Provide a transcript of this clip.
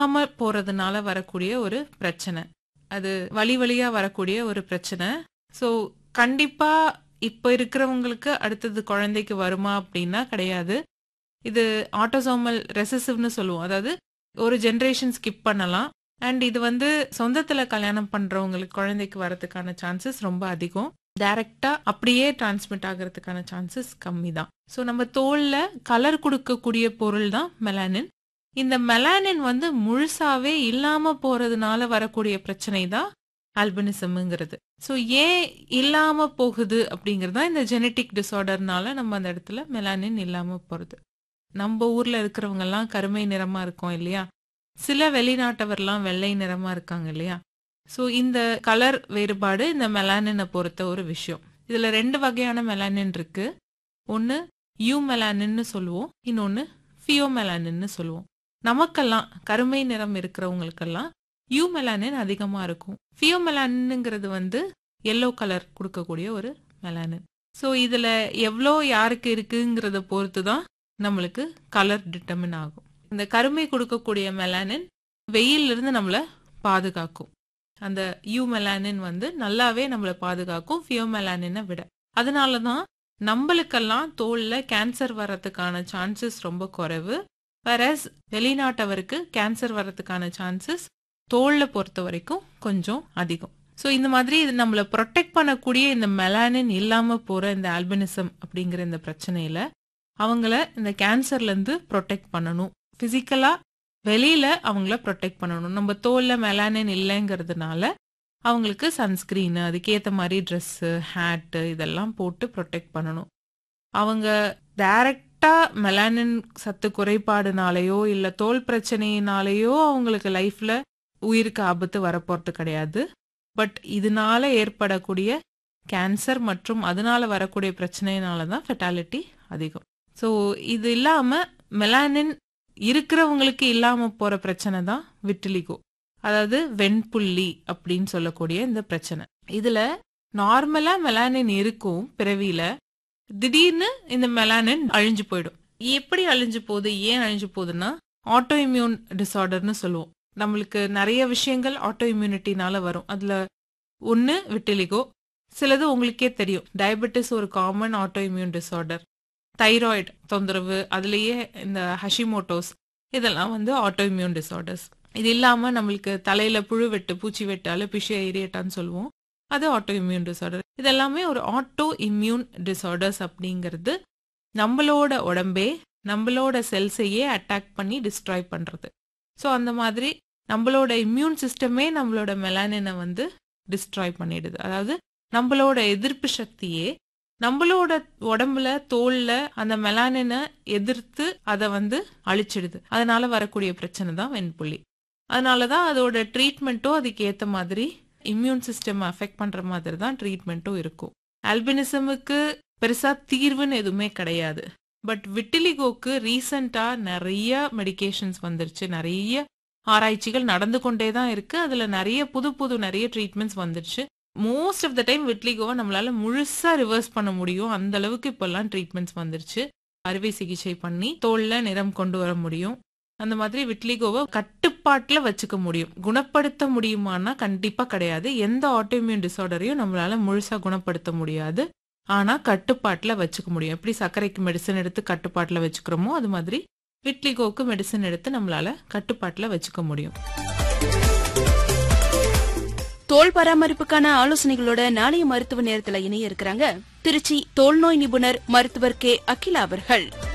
இல்லாம போறதுனால வரக்கூடிய ஒரு பிரச்சனை அது வழி வழியா வரக்கூடிய ஒரு பிரச்சனை ஸோ கண்டிப்பா இப்ப இருக்கிறவங்களுக்கு அடுத்தது குழந்தைக்கு வருமா அப்படின்னா கிடையாது இது ஆட்டோசோமல் ரெசசிவ்னு சொல்லுவோம் அதாவது ஒரு ஜென்ரேஷன் ஸ்கிப் பண்ணலாம் அண்ட் இது வந்து சொந்தத்துல கல்யாணம் பண்றவங்களுக்கு குழந்தைக்கு வரதுக்கான சான்சஸ் ரொம்ப அதிகம் டைரக்டா அப்படியே டிரான்ஸ்மிட் ஆகிறதுக்கான சான்சஸ் கம்மி தான் ஸோ நம்ம தோல்ல கலர் கொடுக்கக்கூடிய பொருள் தான் மெலானின் இந்த மெலானின் வந்து முழுசாவே இல்லாம போறதுனால வரக்கூடிய பிரச்சனை தான் ஆல்பினிசம்ங்கிறது ஸோ ஏன் இல்லாம போகுது அப்படிங்கிறது தான் இந்த ஜெனட்டிக் டிசார்டர்னால நம்ம அந்த இடத்துல மெலானின் இல்லாம போறது நம்ம ஊர்ல இருக்கிறவங்க எல்லாம் கருமை நிறமா இருக்கோம் இல்லையா சில வெளிநாட்டவர்லாம் வெள்ளை நிறமா இருக்காங்க இல்லையா ஸோ இந்த கலர் வேறுபாடு இந்த மெலானினை பொறுத்த ஒரு விஷயம் இதுல ரெண்டு வகையான மெலானின் இருக்கு ஒன்னு யூ மெலானின்னு சொல்லுவோம் இன்னொன்னு ஃபியோ மெலானின்னு சொல்லுவோம் நமக்கெல்லாம் கருமை நிறம் இருக்கிறவங்களுக்கெல்லாம் யூ மெலானின் அதிகமா இருக்கும் ஃபியோ மெலானின்ங்கிறது வந்து எல்லோ கலர் கொடுக்கக்கூடிய ஒரு மெலானின் ஸோ இதுல எவ்வளோ யாருக்கு இருக்குங்கிறத பொறுத்து தான் நம்மளுக்கு கலர் டிட்டர்மின் ஆகும் இந்த கருமை கொடுக்கக்கூடிய மெலானின் வெயில்ல இருந்து நம்மளை பாதுகாக்கும் அந்த யூ மெலானின் வந்து நல்லாவே நம்மளை பாதுகாக்கும் ஃபியோ மெலானினை விட அதனால தான் நம்மளுக்கெல்லாம் தோல்ல கேன்சர் வர்றதுக்கான சான்சஸ் ரொம்ப குறைவு வேறஸ் வெளிநாட்டவருக்கு கேன்சர் வர்றதுக்கான சான்சஸ் தோல்ல பொறுத்த வரைக்கும் கொஞ்சம் அதிகம் ஸோ இந்த மாதிரி இது நம்மளை ப்ரொடெக்ட் பண்ணக்கூடிய இந்த மெலானின் இல்லாம போற இந்த ஆல்பினிசம் அப்படிங்கிற இந்த பிரச்சனையில அவங்கள இந்த கேன்சர்ல இருந்து ப்ரொடெக்ட் பண்ணணும் பிசிக்கலா வெளியில அவங்கள ப்ரொடெக்ட் பண்ணணும் நம்ம தோல்ல மெலானின் இல்லைங்கிறதுனால அவங்களுக்கு சன்ஸ்கிரீன் அதுக்கேற்ற மாதிரி ட்ரெஸ்ஸு ஹேட்டு இதெல்லாம் போட்டு ப்ரொடெக்ட் பண்ணணும் அவங்க டைரக்டா மெலானின் சத்து குறைபாடுனாலேயோ இல்ல தோல் பிரச்சனையினாலேயோ அவங்களுக்கு லைஃப்ல உயிருக்கு ஆபத்து வரப்போறது கிடையாது பட் இதனால ஏற்படக்கூடிய கேன்சர் மற்றும் அதனால வரக்கூடிய பிரச்சனையினால தான் ஃபெட்டாலிட்டி அதிகம் ஸோ இது இல்லாம மெலானின் இருக்கிறவங்களுக்கு இல்லாம போற பிரச்சனை தான் விட்டிலிகோ அதாவது வெண்புள்ளி அப்படின்னு சொல்லக்கூடிய இந்த பிரச்சனை இதுல நார்மலா மெலானின் இருக்கும் பிறவியில திடீர்னு இந்த மெலானின் அழிஞ்சு போயிடும் எப்படி அழிஞ்சு போகுது ஏன் அழிஞ்சு போகுதுன்னா ஆட்டோ இம்யூன் டிசார்டர்னு சொல்லுவோம் நம்மளுக்கு நிறைய விஷயங்கள் ஆட்டோ இம்யூனிட்டினால வரும் அதுல ஒன்னு விட்டிலிகோ சிலது உங்களுக்கே தெரியும் டயபெட்டிஸ் ஒரு common auto immune disorder thyroid தொந்தரவு அதுலேயே இந்த ஹஷிமோட்டோஸ் இதெல்லாம் வந்து ஆட்டோ இம்யூன் டிசார்டர்ஸ் இது இல்லாம நம்மளுக்கு தலையில புழு வெட்டு பூச்சி வெட்டு அலபிஷியா ஏரியட்டான்னு சொல்லுவோம் அது ஆட்டோ இம்யூன் டிசார்டர் இதெல்லாமே ஒரு ஆட்டோ இம்யூன் டிசார்டர்ஸ் அப்படிங்கிறது நம்மளோட உடம்பே நம்மளோட செல்ஸையே அட்டாக் பண்ணி டிஸ்ட்ராய் பண்றது ஸோ அந்த மாதிரி நம்மளோட இம்யூன் சிஸ்டமே நம்மளோட மெலானினை வந்து டிஸ்ட்ராய் பண்ணிடுது அதாவது நம்மளோட எதிர்ப்பு சக்தியே நம்மளோட உடம்புல தோல்ல அந்த மெலானினை எதிர்த்து அதை வந்து அழிச்சிடுது அதனால வரக்கூடிய பிரச்சனை தான் வெண்புள்ளி அதனாலதான் அதோட ட்ரீட்மெண்ட்டும் அதுக்கு ஏத்த மாதிரி இம்யூன் சிஸ்டம் அஃபெக்ட் பண்ற மாதிரி தான் ட்ரீட்மெண்ட்டும் இருக்கும் ஆல்பினிசமுக்கு பெருசா தீர்வுன்னு எதுவுமே கிடையாது பட் விட்டிலிகோக்கு ரீசண்டா நிறைய மெடிகேஷன்ஸ் வந்துருச்சு நிறைய ஆராய்ச்சிகள் நடந்து கொண்டே தான் இருக்கு அதுல நிறைய புது புது நிறைய ட்ரீட்மெண்ட்ஸ் வந்துருச்சு மோஸ்ட் ஆஃப் த டைம் விட்லிகோவை நம்மளால முழுசா ரிவர்ஸ் பண்ண முடியும் அந்த அளவுக்கு இப்பெல்லாம் ட்ரீட்மெண்ட்ஸ் வந்துருச்சு அறுவை சிகிச்சை பண்ணி தோல்ல நிறம் கொண்டு வர முடியும் அந்த மாதிரி விட்லிகோவை கட்டுப்பாட்டுல வச்சுக்க முடியும் குணப்படுத்த முடியுமானா கண்டிப்பா கிடையாது எந்த ஆட்டோமியூன் டிசார்டரையும் நம்மளால முழுசா குணப்படுத்த முடியாது ஆனா கட்டுப்பாட்டுல வச்சுக்க முடியும் எப்படி சர்க்கரைக்கு மெடிசன் எடுத்து கட்டுப்பாட்டுல வச்சுக்கிறோமோ அது மாதிரி விட்லிகோவுக்கு மெடிசன் எடுத்து நம்மளால கட்டுப்பாட்டுல வச்சுக்க முடியும் தோல் பராமரிப்புக்கான ஆலோசனைகளோட நாளைய மருத்துவ நேரத்துல இணைய இருக்கிறாங்க திருச்சி தோல் நோய் நிபுணர் மருத்துவர் கே அகிலா அவர்கள்